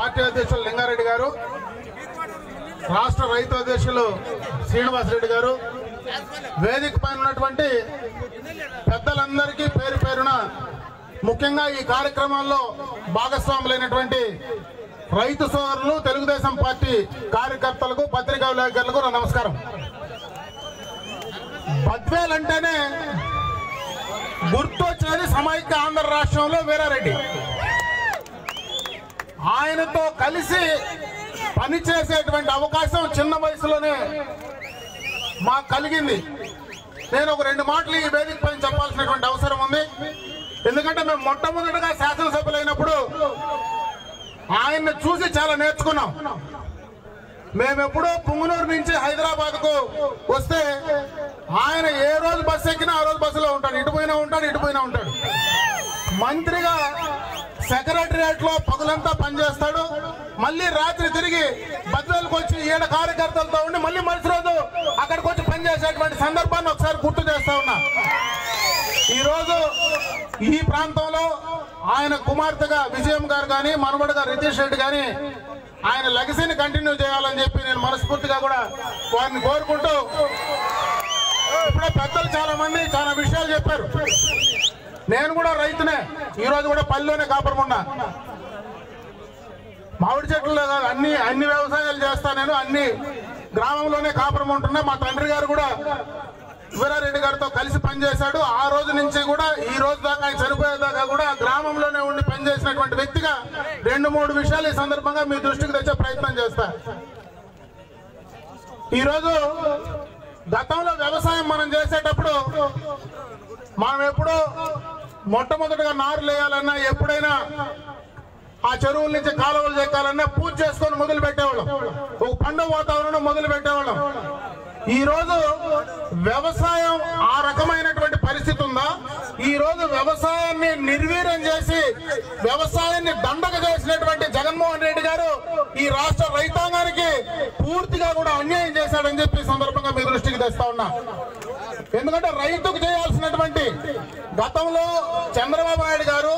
party అధ్యక్షులు లింగారెడ్డి గారు రాష్ట్ర రైతు అధ్యక్షులు శ్రీనివాసరెడ్డి గారు వేదిక పైన ఉన్నటువంటి పెద్దలందరికీ పేరు పేరున ముఖ్యంగా ఈ కార్యక్రమాల్లో భాగస్వాములైనటువంటి రైతు సోదరులు తెలుగుదేశం పార్టీ కార్యకర్తలకు పత్రికా విలేకరులకు నా నమస్కారం బద్వేల్ అంటేనే గుర్తొచ్చేది సమైక్య ఆంధ్ర రాష్ట్రంలో వీరారెడ్డి ఆయనతో కలిసి పనిచేసేటువంటి అవకాశం చిన్న వయసులోనే మాకు కలిగింది నేను ఒక రెండు మాటలు ఈ వేదిక పైన చెప్పాల్సినటువంటి అవసరం ఉంది ఎందుకంటే మేము మొట్టమొదటిగా శాసనసభ్యులైనప్పుడు ఆయన్ని చూసి చాలా నేర్చుకున్నాం మేమెప్పుడో పుంగునూరు నుంచి హైదరాబాద్ కు వస్తే ఆయన ఏ రోజు బస్సు ఎక్కినా ఆ రోజు బస్సులో ఉంటాడు ఇటు పోయినా ఉంటాడు ఇటు పోయినా ఉంటాడు మంత్రిగా సెక్రటరియట్ లో పగులంతా పనిచేస్తాడు మళ్ళీ రాత్రి తిరిగి బద్వేలకు వచ్చి ఏడు కార్యకర్తలతో ఉండి మళ్ళీ మరుసటి రోజు అక్కడికి వచ్చి పనిచేసేటువంటి సందర్భాన్ని ఒకసారి గుర్తు చేస్తా ఉన్నా ఈ రోజు ఈ ప్రాంతంలో ఆయన కుమార్తెగా విజయం గారు కానీ మనవడుగా రితీష్ రెడ్డి కానీ ఆయన లెగసీని కంటిన్యూ చేయాలని చెప్పి నేను మనస్ఫూర్తిగా కూడా వారిని కోరుకుంటూ ఇప్పుడే పెద్దలు చాలా మంది చాలా విషయాలు చెప్పారు నేను కూడా రైతునే ఈ రోజు కూడా పల్లెలోనే కాపురం ఉన్నా మామిడి చెట్లు కాదు అన్ని అన్ని వ్యవసాయాలు చేస్తా నేను అన్ని గ్రామంలోనే కాపురం ఉంటున్నా మా తండ్రి గారు కూడా వీరారెడ్డి గారితో కలిసి పనిచేశాడు ఆ రోజు నుంచి కూడా ఈ రోజు దాకా ఆయన చనిపోయేదాకా కూడా గ్రామంలోనే ఉండి పనిచేసినటువంటి వ్యక్తిగా రెండు మూడు విషయాలు ఈ సందర్భంగా మీ దృష్టికి తెచ్చే ప్రయత్నం చేస్తా ఈరోజు గతంలో వ్యవసాయం మనం చేసేటప్పుడు మనం ఎప్పుడో మొట్టమొదటిగా నారు లేయాలన్నా ఎప్పుడైనా ఆ చెరువుల నుంచి కాలువలు చెక్కాలన్నా పూజ చేసుకొని మొదలు పెట్టేవాళ్ళం ఒక పండుగ వాతావరణం మొదలు పెట్టేవాళ్ళం ఈ రోజు వ్యవసాయం ఆ రకమైనటువంటి పరిస్థితి ఉందా ఈ రోజు వ్యవసాయాన్ని నిర్వీర్యం చేసి వ్యవసాయాన్ని దండగ చేసినటువంటి జగన్మోహన్ రెడ్డి గారు ఈ రాష్ట్ర రైతాంగానికి పూర్తిగా కూడా అన్యాయం చేశాడని చెప్పి ఈ సందర్భంగా మీ దృష్టికి తెస్తా ఉన్నా ఎందుకంటే రైతుకు చేయాల్సినటువంటి గతంలో చంద్రబాబు నాయుడు గారు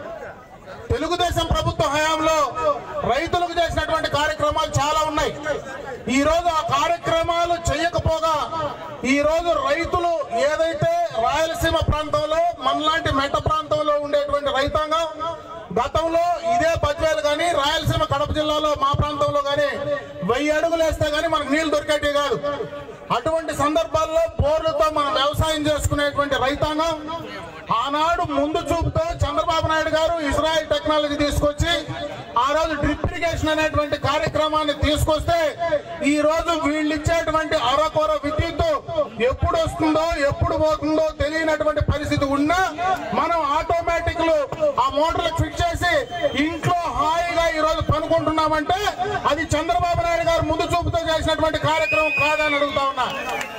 తెలుగుదేశం ప్రభుత్వ హయాంలో రైతులకు చేసినటువంటి కార్యక్రమాలు చాలా ఉన్నాయి ఈ రోజు ఆ కార్యక్రమాలు చేయకపోగా ఈ రోజు రైతులు ఏదైతే రాయలసీమ ప్రాంతంలో మనలాంటి మెట్ట ప్రాంతంలో ఉండేటువంటి రైతాంగం గతంలో ఇదే బద్వేలు కానీ రాయలసీమ కడప జిల్లాలో మా ప్రాంతంలో కానీ వెయ్యి అడుగులు వేస్తే కానీ మనకు నీళ్లు దొరికేటివి కాదు అటువంటి సందర్భాల్లో బోర్లతో మనం వ్యవసాయం చేసుకునేటువంటి రైతాంగం ఆనాడు ముందు చూపుతో చంద్రబాబు నాయుడు గారు ఇజ్రాయెల్ టెక్నాలజీ తీసుకొచ్చి ఆ రోజు డ్రిప్ ఇరిగేషన్ అనేటువంటి కార్యక్రమాన్ని తీసుకొస్తే ఈ రోజు వీళ్ళు ఇచ్చేటువంటి అరకొర విద్యుత్ ఎప్పుడు వస్తుందో ఎప్పుడు పోతుందో తెలియనటువంటి పరిస్థితి ఉన్నా మనం ఆటోమేటిక్లు ఆ మోటార్లు ఫిట్ చేసి ఇంట్లో హాయిగా ఈ రోజు పనుకుంటున్నామంటే అది చంద్రబాబు నాయుడు గారు ముందు చూపుతో చేసినటువంటి కార్యక్రమం కాదని అడుగుతా ఉన్నా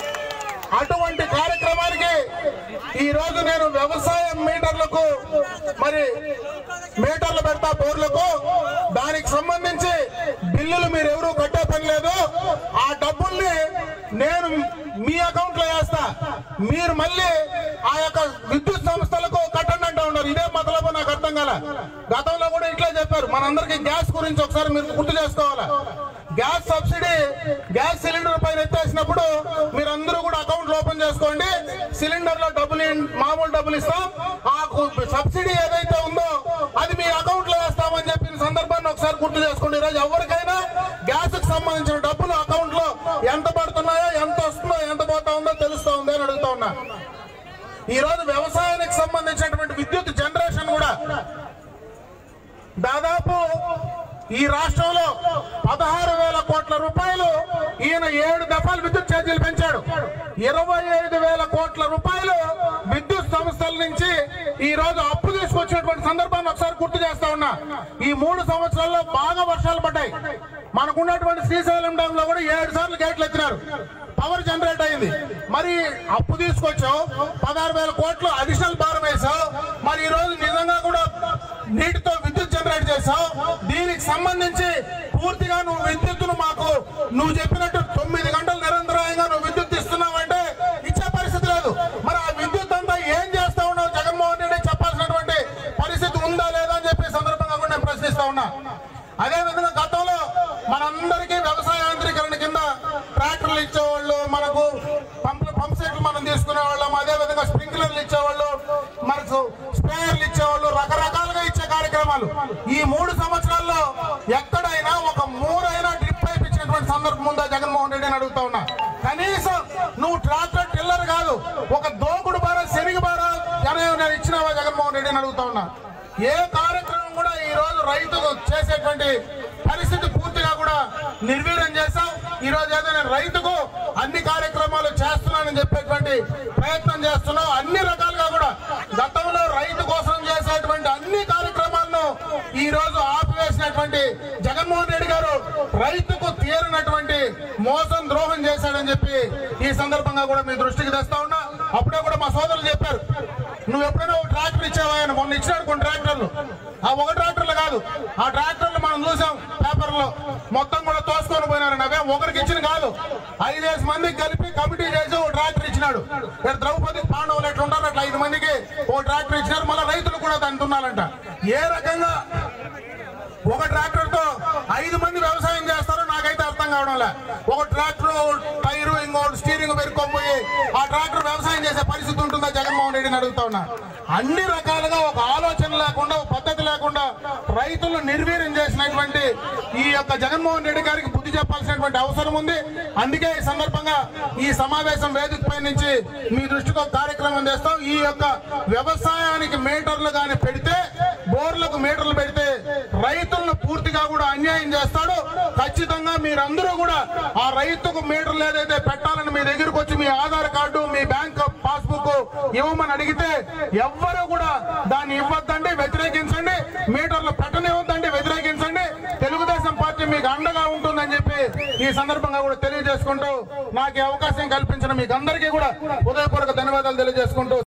అటువంటి కార్యక్రమానికి ఈ రోజు నేను వ్యవసాయ మీటర్లకు మరి మీటర్లు పెడతా బోర్లకు దానికి సంబంధించి బిల్లులు మీరు ఎవరు కట్టే పని లేదు ఆ డబ్బుల్ని నేను మీ అకౌంట్ లో వేస్తా మీరు మళ్ళీ ఆ యొక్క విద్యుత్ సంస్థలకు కట్టండి అంటా ఉన్నారు ఇదే మతలబు నాకు అర్థం కాల గతంలో కూడా ఇట్లా చెప్పారు మనందరికీ గ్యాస్ గురించి ఒకసారి మీరు గుర్తు చేసుకోవాలా గ్యాస్ సబ్సిడీ గ్యాస్ సిలిండర్ పైన ఎత్తేసినప్పుడు మీరందరూ కూడా అకౌంట్ ఓపెన్ చేసుకోండి సిలిండర్ లో డబ్బులు ఇన్- మామూలు డబ్బులు ఇస్తాం ఆ కు- సబ్సిడీ ఏదైతే ఉందో అది మీ అకౌంట్ లో వేస్తామని చెప్పిన సందర్భాన్ని ఒకసారి గుర్తు చేసుకోండి ఈరోజు ఎవరికైనా గ్యాస్ కి సంబంధించిన డబ్బులు అకౌంట్ లో ఎంత పడుతున్నాయో ఎంత వస్తుందో ఎంత పోతా ఉందో తెలుస్తా ఉంది అని అడుగుతా ఉన్నా ఈ రోజు వ్యవసాయానికి సంబంధించినటువంటి విద్యుత్ జనరేషన్ కూడా దాదాపు ఈ రాష్ట్రంలో పదహారు వేల కోట్ల రూపాయలు ఈయన ఏడు దఫాలు విద్యుత్ ఛార్జీలు పెంచాడు ఇరవై ఐదు వేల కోట్ల రూపాయలు విద్యుత్ సంస్థల నుంచి ఈ రోజు అప్పు తీసుకొచ్చినటువంటి సందర్భాన్ని ఒకసారి గుర్తు చేస్తా ఉన్నా ఈ మూడు సంవత్సరాల్లో బాగా వర్షాలు పడ్డాయి మనకున్నటువంటి శ్రీశైలం డ్యామ్ లో కూడా ఏడు సార్లు గేట్లు ఎత్తినారు పవర్ జనరేట్ అయింది మరి అప్పు తీసుకొచ్చావు పదహారు వేల కోట్లు అడిషనల్ భారం వేసావు మరి ఈ రోజు నిజంగా కూడా నీటితో విద్యుత్ జనరేట్ చేసావు దీనికి సంబంధించి పూర్తిగా నువ్వు విద్యుత్తును మాకు నువ్వు చెప్పినట్టు తొమ్మిది గంటలు నిరంతరాయంగా నువ్వు విద్యుత్ ఇస్తున్నావంటే ఇచ్చే పరిస్థితి లేదు మరి ఆ విద్యుత్ అంతా ఏం చేస్తా ఉన్నావు జగన్మోహన్ రెడ్డి చెప్పాల్సినటువంటి పరిస్థితి ఉందా లేదా అని చెప్పి ఈ సందర్భంగా కూడా నేను ప్రశ్నిస్తా ఉన్నా అదే విధంగా గతంలో మనందరికీ వ్యవసాయ యాంత్రీకరణ కింద ట్రాక్టర్లు ఇచ్చేవాళ్ళు మనకు పంప్ పంప్ సెట్లు మనం తీసుకునే వాళ్ళం అదే విధంగా స్ప్రింక్లర్లు ఇచ్చేవాళ్ళు మనకు స్ప్రేయర్లు ఇచ్చేవాళ్ళు రకరకాలుగా ఇచ్చే కార్యక్రమాలు ఈ మూడు సంవత్సరాల్లో ఎక్కడైనా ఒక మూడైనా డ్రిప్ పైప్ ఇచ్చినటువంటి సందర్భం ఉందా జగన్మోహన్ రెడ్డి అని అడుగుతా ఉన్నా కనీసం నువ్వు ట్రాక్టర్ టిల్లర్ కాదు ఒక దోకుడు బార శనిగి బార జనం ఇచ్చినావా జగన్మోహన్ రెడ్డి అని అడుగుతా ఉన్నా ఏ కార్యక్రమం కూడా ఈ రోజు రైతుకు చేసేటువంటి పరిస్థితి పూర్తిగా కూడా నిర్వీర్యం చేశాం ఈ రోజు ఏదో నేను రైతుకు అన్ని కార్యక్రమాలు చేస్తున్నానని చెప్పేటువంటి ప్రయత్నం చేస్తున్నాం అన్ని రకాలుగా కూడా గతంలో రైతు కోసం చేసేటువంటి అన్ని కార్యక్రమాలను ఈ రోజు ఆపివేసినటువంటి జగన్మోహన్ రెడ్డి గారు రైతుకు తీరనటువంటి మోసం ద్రోహం చేశాడని చెప్పి ఈ సందర్భంగా కూడా మీ దృష్టికి తెస్తా ఉన్నా అప్పుడే కూడా మా సోదరులు చెప్పారు నువ్వు ఎప్పుడైనా ఒక ట్రాక్టర్ ఇచ్చావా ఆయన మొన్న ఇచ్చినాడు కొన్ని ట్రాక్టర్లు ఆ ఒక ట్రాక్టర్లు కాదు ఆ ట్రాక్టర్లు మనం చూసాం పేపర్లో మొత్తం కూడా తోసుకొని పోయినారు అవే ఒకరికి ఇచ్చిన కాదు ఐదేసి మందికి కలిపి కమిటీ చేసి ఒక ట్రాక్టర్ ఇచ్చినాడు ఇక్కడ ద్రౌపది పాండవులు ఎట్లా ఉంటారు అట్లా ఐదు మందికి ఒక ట్రాక్టర్ ఇచ్చినారు మళ్ళీ రైతులు కూడా దాన్ని దున్నాలంట ఏ రకంగా ఒక ట్రాక్టర్ తో ఐదు మంది వ్యవసాయం చేస్తారో నాకైతే అర్థం కావడం లే ఒక ట్రాక్టర్ టైరు ఇంకోటి స్టీరింగ్ పెరుక్కోపోయి ఆ ట్రాక్టర్ వ్యవసాయం చేసే పరిస్థితి ఉంటుందా జగన్మోహన్ రెడ్డిని అడుగుతా ఉన్నా అన్ని రకాలుగా ఒక ఆలోచన లేకుండా ఒక పద్ధతి లేకుండా రైతులను నిర్వీర్యం చేసినటువంటి ఈ యొక్క జగన్మోహన్ రెడ్డి గారికి బుద్ధి చెప్పాల్సినటువంటి అవసరం ఉంది అందుకే ఈ సందర్భంగా ఈ సమావేశం వేదిక పై నుంచి మీ దృష్టికి ఒక కార్యక్రమం చేస్తాం ఈ యొక్క వ్యవసాయానికి మీటర్లు కానీ పెడితే బోర్లకు మీటర్లు పెడితే రైతులను పూర్తిగా కూడా అన్యాయం చేస్తాడు ఖచ్చితంగా మీరందరూ కూడా ఆ రైతుకు మీటర్లు ఏదైతే పెట్టాలని మీ దగ్గరకు వచ్చి మీ ఆధార్ కార్డు మీ బ్యాంక్ పాస్బుక్ ఇవ్వమని అడిగితే ఎవ్వరూ కూడా దాన్ని ఇవ్వద్దండి వ్యతిరేకించండి మీటర్లు పెట్టనివ్వద్దండి వ్యతిరేకించండి తెలుగుదేశం పార్టీ మీకు అండగా ఉంటుందని చెప్పి ఈ సందర్భంగా కూడా తెలియజేసుకుంటూ నాకు ఈ అవకాశం కల్పించిన మీకు అందరికీ కూడా హృదయపూర్వక ధన్యవాదాలు తెలియజేసుకుంటూ